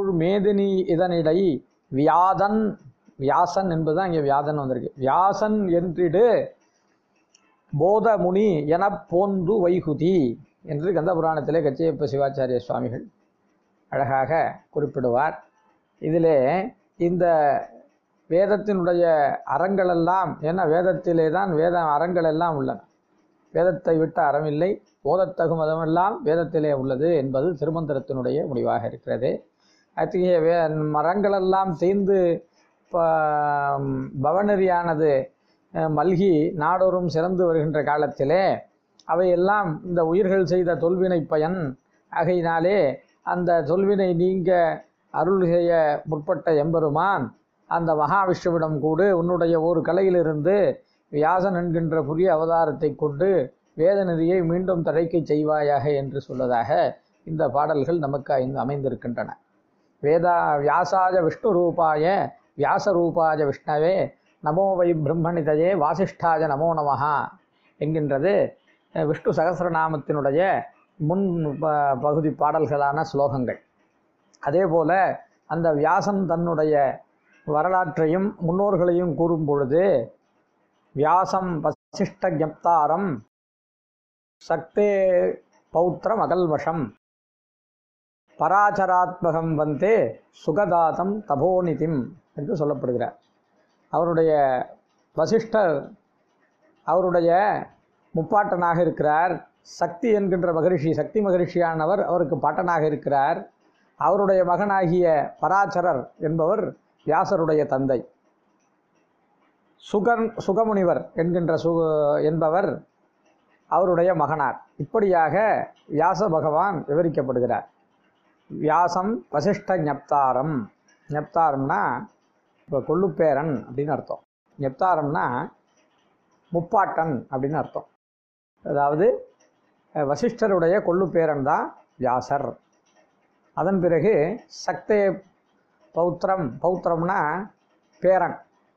மேதினி இதனிடை வியாதன் வியாசன் என்பதுதான் இங்கே வியாதன் வந்திருக்கு வியாசன் என்றிடு போதமுனி எனப் போந்து வைகுதி என்று கந்த புராணத்திலே கச்சியப்ப சிவாச்சாரிய சுவாமிகள் அழகாக குறிப்பிடுவார் இதிலே இந்த வேதத்தினுடைய அறங்களெல்லாம் ஏன்னா வேதத்திலே தான் வேத அறங்கள் எல்லாம் உள்ளன வேதத்தை விட்ட அறமில்லை ஓதத்தகு மதமெல்லாம் வேதத்திலே உள்ளது என்பது திருமந்திரத்தினுடைய முடிவாக இருக்கிறது அத்தகைய வே மரங்களெல்லாம் தேய்ந்து ப- பவநெறியானது அஹ், மல்கி நாடோறும் சிறந்து வருகின்ற காலத்திலே அவையெல்லாம் இந்த உயிர்கள் செய்த தொல்வினை பயன் ஆகையினாலே அந்த தொல்வினை நீங்க அருள் செய்ய முற்பட்ட எம்பெருமான் அந்த மகாவிஷ்ணுவிடம் கூடு உன்னுடைய ஒரு கலையிலிருந்து வியாசன் என்கின்ற புதிய அவதாரத்தை கொண்டு வேத நெறியை மீண்டும் தடைக்கை செய்வாயாக என்று சொல்வதாக இந்த பாடல்கள் நமக்கு ஐந்து அமைந்திருக்கின்றன வேதா வியாசாய விஷ்ணு ரூபாய வியாச ரூபாய விஷ்ணவே நமோ வை பிரம்மணிதயே வாசிஷ்டாய நமோ நமஹா என்கின்றது அஹ், விஷ்ணு சகசிரநாமத்தினுடைய முன் ப- பகுதி பாடல்களான ஸ்லோகங்கள் அதே போல அந்த வியாசன் தன்னுடைய வரலாற்றையும் முன்னோர்களையும் கூறும் பொழுது வியாசம் வசிஷ்ட ஜப்தாரம் சக்தே பௌத்திரம் அகல்வஷம் பராச்சராத்மகம் வந்தே சுகதாதம் தபோநிதிம் என்று சொல்லப்படுகிறார் அவருடைய வசிஷ்டர் அவருடைய முப்பாட்டனாக இருக்கிறார் சக்தி என்கின்ற மகரிஷி சக்தி மகரிஷியானவர் அவருக்கு பாட்டனாக இருக்கிறார் அவருடைய மகனாகிய பராச்சரர் என்பவர் வியாசருடைய தந்தை சுகன் சுகமுனிவர் என்கின்ற சு என்பவர் அவருடைய மகனார் இப்படியாக வியாச பகவான் விவரிக்கப்படுகிறார் வியாசம் வசிஷ்ட ஞப்தாரம் ஞப்தாரம்னா இப்போ கொள்ளுப்பேரன் அப்படின்னு அர்த்தம் ஞப்தாரம்னா முப்பாட்டன் அப்படின்னு அர்த்தம் அதாவது அஹ், வசிஷ்டருடைய கொள்ளுப்பேரன் தான் வியாசர் அதன் பிறகு சக்தே பௌத்திரம் பௌத்திரம்னா பேரன்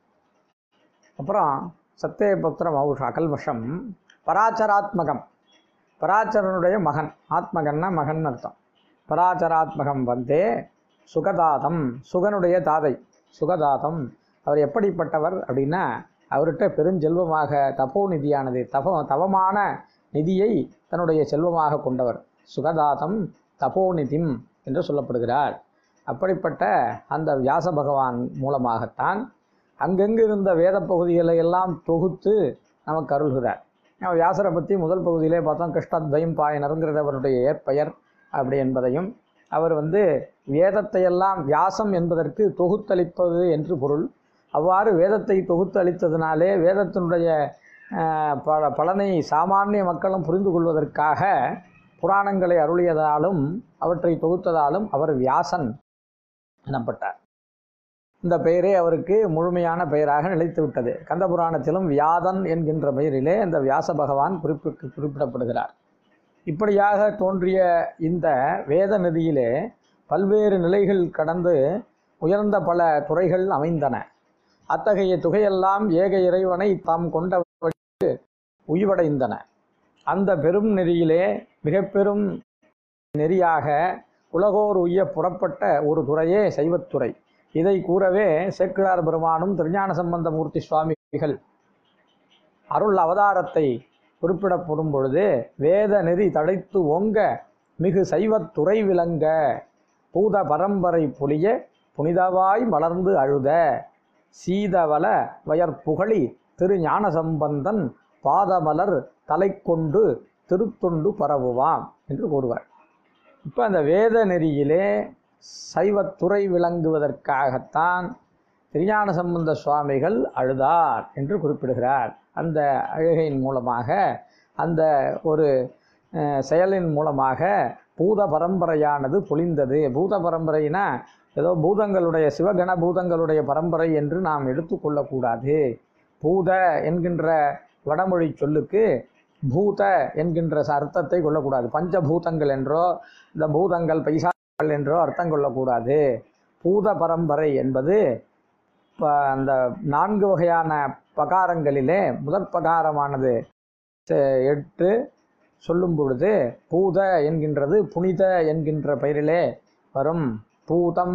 அப்புறம் சத்தே பௌத்திரம் ஔஷ அகல்வஷம் பராச்சராத்மகம் பராச்சரனுடைய மகன் ஆத்மகன்னா மகன் அர்த்தம் பராச்சராத்மகம் வந்தே சுகதாதம் சுகனுடைய தாதை சுகதாதம் அவர் எப்படிப்பட்டவர் அப்படின்னா அவர்கிட்ட பெருஞ்செல்வமாக தபோநிதியானது தப தவமான நிதியை தன்னுடைய செல்வமாக கொண்டவர் சுகதாதம் தபோநிதிம் என்று சொல்லப்படுகிறார் அப்படிப்பட்ட அந்த வியாச பகவான் மூலமாகத்தான் அங்கங்கு இருந்த வேத பகுதிகளை எல்லாம் தொகுத்து நமக்கு அருள்கிறார் நம்ம வியாசரை பற்றி முதல் பகுதியிலே பார்த்தோம் கிருஷ்ணத்வயம் பாயனருங்கிறது அவருடைய ஏற்பெயர் அப்படி என்பதையும் அவர் வந்து வேதத்தை எல்லாம் வியாசம் என்பதற்கு தொகுத்தளிப்பது என்று பொருள் அவ்வாறு வேதத்தை தொகுத்து அளித்ததினாலே வேதத்தினுடைய அஹ், பல பலனை சாமானிய மக்களும் புரிந்து கொள்வதற்காக புராணங்களை அருளியதாலும் அவற்றை தொகுத்ததாலும் அவர் வியாசன் எனப்பட்டார் இந்த பெயரே அவருக்கு முழுமையான பெயராக நிலைத்து விட்டது கந்தபுராணத்திலும் வியாதன் என்கின்ற பெயரிலே இந்த வியாச பகவான் குறிப்பு குறிப்பிடப்படுகிறார் இப்படியாக தோன்றிய இந்த வேத நதியிலே பல்வேறு நிலைகள் கடந்து உயர்ந்த பல துறைகள் அமைந்தன அத்தகைய துகையெல்லாம் ஏக இறைவனை தாம் கொண்ட உய்வடைந்தன அந்த பெரும் நெறியிலே மிக பெரும் நெறியாக உலகோர் உய்ய புறப்பட்ட ஒரு துறையே சைவத்துறை இதை கூறவே சேக்கிழார் பெருமானும் திருஞான சம்பந்தமூர்த்தி சுவாமிகள் அருள் அவதாரத்தை குறிப்பிடப்படும் பொழுது வேத நெறி தழைத்து ஓங்க மிகு சைவத்துறை விளங்க பூத பரம்பரை பொலிய புனிதவாய் மலர்ந்து அழுத சீதவல வயற்புகழி திரு ஞான சம்பந்தன் பாதமலர் தலை கொண்டு திருத்தொண்டு பரவுவாம் என்று கூறுவார் இப்போ அந்த வேத நெறியிலே சைவத்துறை விளங்குவதற்காகத்தான் திருஞான சம்பந்த சுவாமிகள் அழுதார் என்று குறிப்பிடுகிறார் அந்த அழுகையின் மூலமாக அந்த ஒரு அஹ், செயலின் மூலமாக பூத பரம்பரையானது பொழிந்தது பூத பரம்பரைனா ஏதோ பூதங்களுடைய சிவகண பூதங்களுடைய பரம்பரை என்று நாம் எடுத்துக்கொள்ளக்கூடாது பூத என்கின்ற வடமொழி சொல்லுக்கு பூத என்கின்ற அர்த்தத்தை கொள்ளக்கூடாது பஞ்சபூதங்கள் என்றோ இந்த பூதங்கள் பைசாக்கள் என்றோ அர்த்தம் கொள்ளக்கூடாது பூத பரம்பரை என்பது இப்போ அந்த நான்கு வகையான பகாரங்களிலே முதற் பகாரமானது ச- எட்டு சொல்லும் பொழுது பூத என்கின்றது புனித என்கின்ற பெயரிலே வரும் பூதம்